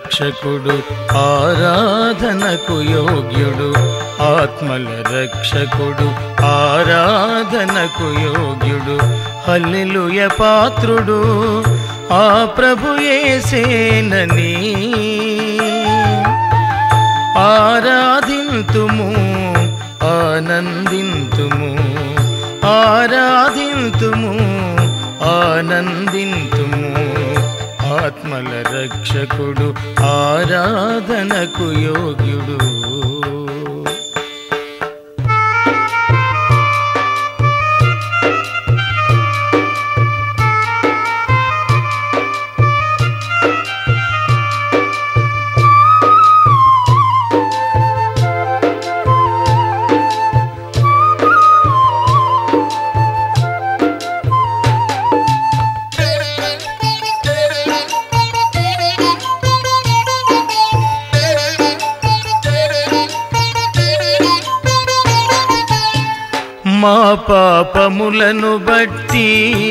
రక్షకుడు ఆరాధనకు యోగ్యుడు ఆత్మల రక్షకుడు ఆరాధనకు యోగ్యుడు హల్లెలూయ పాత్రుడు ఆ ప్రభు యేసేనని ఆరాధింతుము ఆనందింతుము ఆరాధింతుము ఆనందింతుము ఆత్మల రక్షకుడు ఆరాధనకు యోగ్యుడు మా పాపములను బట్టి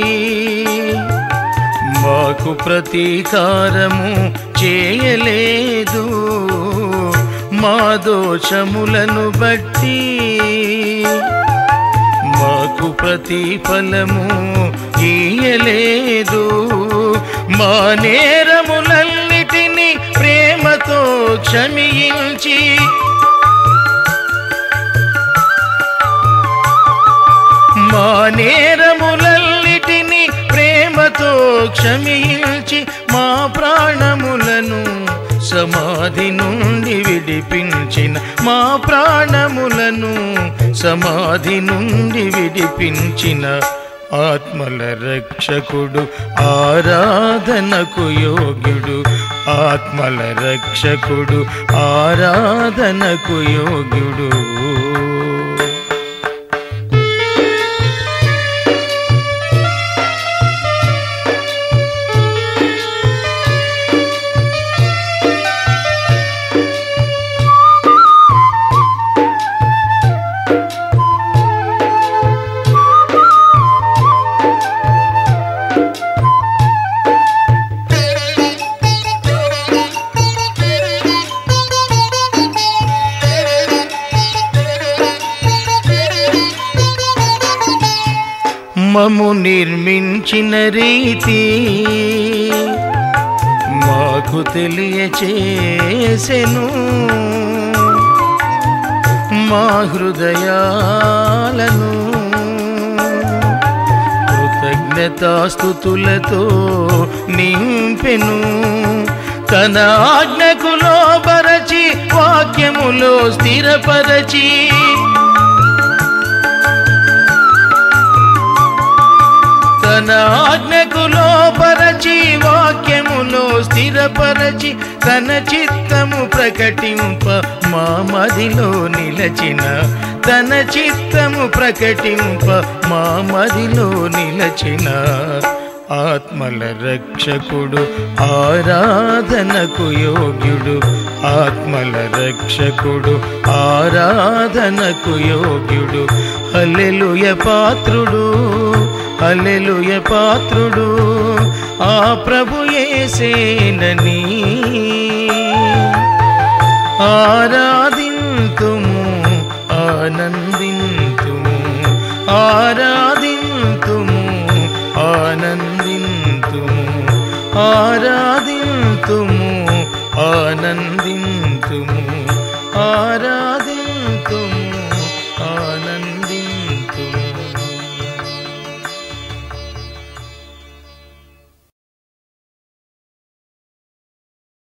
మాకు ప్రతీకారము చేయలేదు మా దోషములను బట్టి మాకు ప్రతిఫలము ఇయ్యలేదు మా నేరములన్నిటినీ ప్రేమతో క్షమించి మా నేరములన్నిటిని ప్రేమతో క్షమించి మా ప్రాణములను సమాధి నుండి విడిపించిన మా ప్రాణములను సమాధి నుండి విడిపించిన ఆత్మల రక్షకుడు ఆరాధనకు యోగ్యుడు ఆత్మల రక్షకుడు ఆరాధనకు యోగ్యుడు మము నిర్మించిన రీతి మాకు తెలియచేసెను మా హృదయాలను కృతజ్ఞతాస్థుతులతో నింపెను తన ఆజ్ఞకు లోబరచి వాక్యములో స్థిరపరచి తన ఆజ్ఞకు లోపరచి వాక్యములో స్థిరపరచి తన చిత్తము ప్రకటింప మా మదిలో నిలచిన తన చిత్తము ప్రకటింప మా మదిలో నిలచిన ఆత్మల రక్షకుడు ఆరాధనకు యోగ్యుడు ఆత్మల రక్షకుడు ఆరాధనకు యోగ్యుడు హల్లెలూయ పాత్రుడు హల్లెలూయ పాత్రుడు ఆ ప్రభు యేసేనని ఆరాధింతుము ఆనందింతుము ఆరాధింతుము ఆనందింతుము ఆరాధింతుము ఆనందింతుము